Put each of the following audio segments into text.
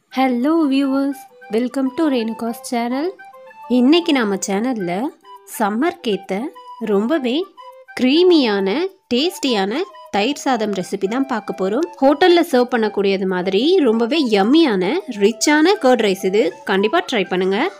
hello viewers welcome to Renuka's channel இன்னைக்கு நம்ம சேனலில் சம்மர்க்கேற்ற ரொம்பவே க்ரீமியான டேஸ்டியான தயிர் சாதம் ரெசிபி தான் பார்க்க போகிறோம் ஹோட்டலில் சர்வ் பண்ணக்கூடியது மாதிரி ரொம்பவே யம்மியான ரிச்சான கர்ட் ரைஸ் இது கண்டிப்பாக ட்ரை பண்ணுங்கள்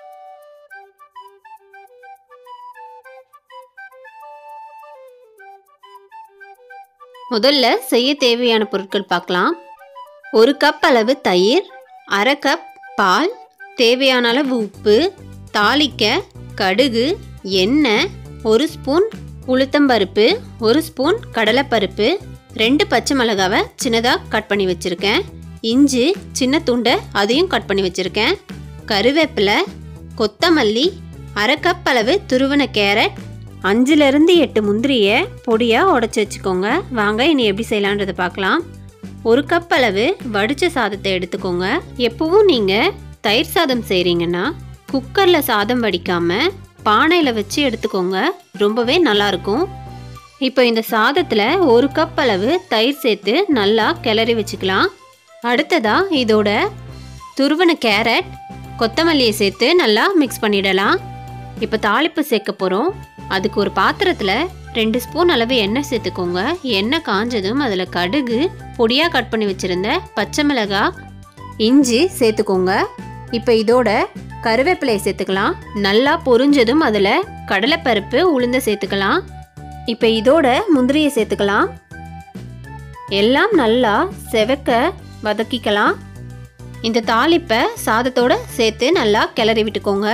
முதல்ல செய்ய தேவையான பொருட்கள் பார்க்கலாம் ஒரு கப் அளவு தயிர் அரை கப் பால் தேவையான அளவு உப்பு தாளிக்க கடுகு எண்ணெய் ஒரு ஸ்பூன் உளுத்தம்பருப்பு ஒரு ஸ்பூன் கடலைப்பருப்பு ரெண்டு பச்சை மிளகாவை சின்னதாக கட் பண்ணி வச்சுருக்கேன் இஞ்சி சின்ன துண்டை அதையும் கட் பண்ணி வச்சுருக்கேன் கருவேப்பிலை கொத்தமல்லி அரை கப் அளவு துருவன கேரட் அஞ்சுலேருந்து எட்டு முந்திரியை பொடியாக உடச்சி வச்சுக்கோங்க வாங்க இனி எப்படி செய்யலான்றதை பார்க்கலாம் ஒரு கப் அளவு வடித்த சாதத்தை எடுத்துக்கோங்க எப்பவும் நீங்கள் தயிர் சாதம் செய்கிறீங்கன்னா குக்கரில் சாதம் வடிக்காமல் பானையில் வச்சு எடுத்துக்கோங்க ரொம்பவே நல்லாயிருக்கும் இப்போ இந்த சாதத்தில் ஒரு கப் அளவு தயிர் சேர்த்து நல்லா கிளறி வச்சுக்கலாம் அடுத்ததாக இதோட துருவன கேரட் கொத்தமல்லியை சேர்த்து நல்லா மிக்ஸ் பண்ணிடலாம் இப்போ தாளிப்பு சேர்க்க போகிறோம் அதுக்கு ஒரு பாத்திரத்தில் ரெண்டு ஸ்பூன் அளவு எண்ணெய் சேர்த்துக்கோங்க எண்ணெய் காஞ்சதும் அதில் கடுகு பொடியாக கட் பண்ணி வச்சுருந்த பச்சை மிளகாய் இஞ்சி சேர்த்துக்கோங்க இப்போ இதோட கருவேப்பிலையை சேர்த்துக்கலாம் நல்லா பொரிஞ்சதும் அதில் கடலைப்பருப்பு உளுந்த சேர்த்துக்கலாம் இப்போ இதோட முந்திரியை சேர்த்துக்கலாம் எல்லாம் நல்லா செவக்க வதக்கிக்கலாம் இந்த தாளிப்பை சாதத்தோட சேர்த்து நல்லா கிளறி விட்டுக்கோங்க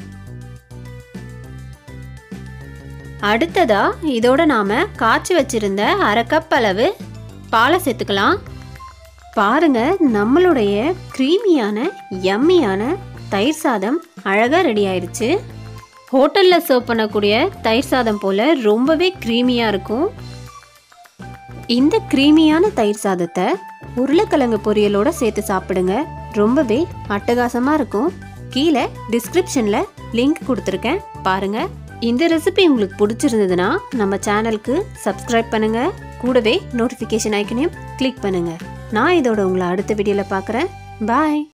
அடுத்ததா இதோட நாம காய்ச்சி வச்சிருந்த அரை கப் அளவு பாலை சேர்த்துக்கலாம் பாருங்க நம்மளுடைய க்ரீமியான யம்மியான தயிர் சாதம் அழகாக ரெடி ஆயிடுச்சு ஹோட்டலில் சர்வ் பண்ணக்கூடிய தயிர் சாதம் போல் ரொம்பவே க்ரீமியாக இருக்கும் இந்த க்ரீமியான தயிர் சாதத்தை உருளைக்கிழங்கு பொரியலோட சேர்த்து சாப்பிடுங்க ரொம்பவே அட்டகாசமாக இருக்கும் கீழே டிஸ்கிரிப்ஷனில் லிங்க் கொடுத்துருக்கேன் பாருங்கள் இந்த ரெசிபி உங்களுக்கு பிடிச்சிருந்ததுன்னா நம்ம சேனலுக்கு சப்ஸ்கிரைப் பண்ணுங்க கூடவே நோட்டிஃபிகேஷன் ஐக்கனையும் கிளிக் பண்ணுங்க நான் இதோட உங்களை அடுத்த வீடியோவில் பார்க்குறேன் பாய்